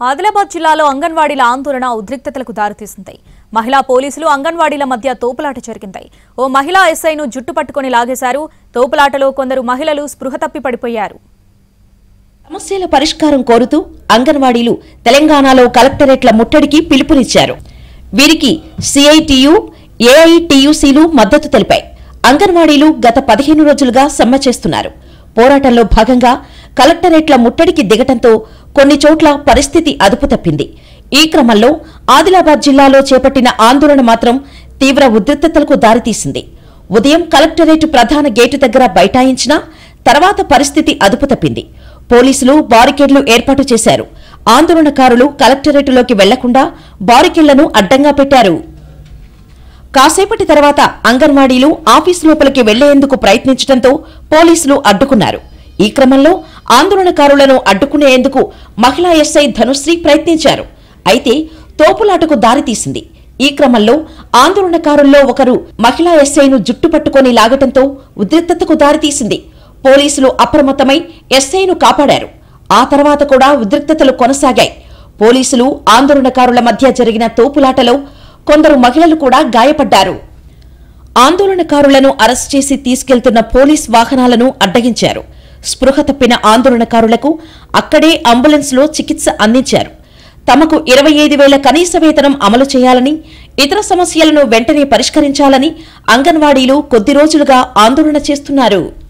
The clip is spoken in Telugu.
ఆదిలాబాద్ జిల్లాలో అంగన్వాడీల ఆందోళన ఉద్రిక్తతలకు దారితీసింది మహిళా పోలీసులు అంగన్వాడీల మధ్య తోపులాట జరిగింది ఓ మహిళా ఎస్ఐను జుట్టు పట్టుకొని లాగేశారు తోపులాటలో కొందరు మహిళలు స్పృహ తప్పి పడిపోయారు సమస్యల పరిష్కారం కోరుతూ అంగన్వాడీలు తెలంగాణలో కలెక్టరేట్ల ముట్టడికి పిలుపునిచ్చారు వీరికి సిఐటియు ఏఐటియుసిలు మద్దతు తెలిపాయి అంగన్వాడీలు గత పదిహేను రోజులుగా సమ్మె చేస్తున్నారు పోరాటంలో భాగంగా కలెక్టరేట్ల ముట్టడికి దిగటంతో కొన్ని చోట్ల పరిస్థితి అదుపు తప్పింది ఈ క్రమంలో ఆదిలాబాద్ జిల్లాలో చేపట్టిన ఆందోళన మాత్రం తీవ్ర ఉద్రిక్తతలకు దారితీసింది ఉదయం కలెక్టరేట్ ప్రధాన గేటు దగ్గర బైఠాయించినా తర్వాత పరిస్థితి అదుపు తప్పింది పోలీసులు బారికేడ్లు ఏర్పాటు చేశారు ఆందోళనకారులు కలెక్టరేటులోకి వెళ్లకుండా బారికేడ్లను అడ్డంగా పెట్టారు కాసేపటి తర్వాత అంగన్వాడీలు ఆఫీసు లోపలికి వెళ్లేందుకు ప్రయత్నించడంతో పోలీసులు అడ్డుకున్నారు ఈ క్రమంలో ఆందోళనకారులను అడ్డుకునేందుకు మహిళా ఎస్ఐ ధనుశ్రీ ప్రయత్నించారు అయితే తోపులాటకు దారితీసింది ఈ క్రమంలో ఆందోళనకారుల్లో ఒకరు మహిళా ఎస్ఐను జుట్టు పట్టుకొని లాగటంతో ఉద్రిక్తతకు దారితీసింది పోలీసులు అప్రమత్తమై ఎస్ఐను కాపాడారు ఆ తర్వాత కూడా ఉద్రిక్తతలు కొనసాగాయి పోలీసులు ఆందోళనకారుల మధ్య జరిగిన తోపులాటలో కొందరు మహిళలు కూడా గాయపడ్డారు ఆందోళనకారులను అరెస్ట్ చేసి తీసుకెళ్తున్న పోలీస్ వాహనాలను అడ్డగించారు స్పృహ తప్పిన ఆందోళనకారులకు అక్కడే అంబులెన్స్లో చికిత్స అందించారు తమకు ఇరవై ఐదు వేల కనీస వేతనం అమలు చేయాలని ఇతర సమస్యలను వెంటనే పరిష్కరించాలని అంగన్వాడీలు కొద్ది రోజులుగా ఆందోళన చేస్తున్నారు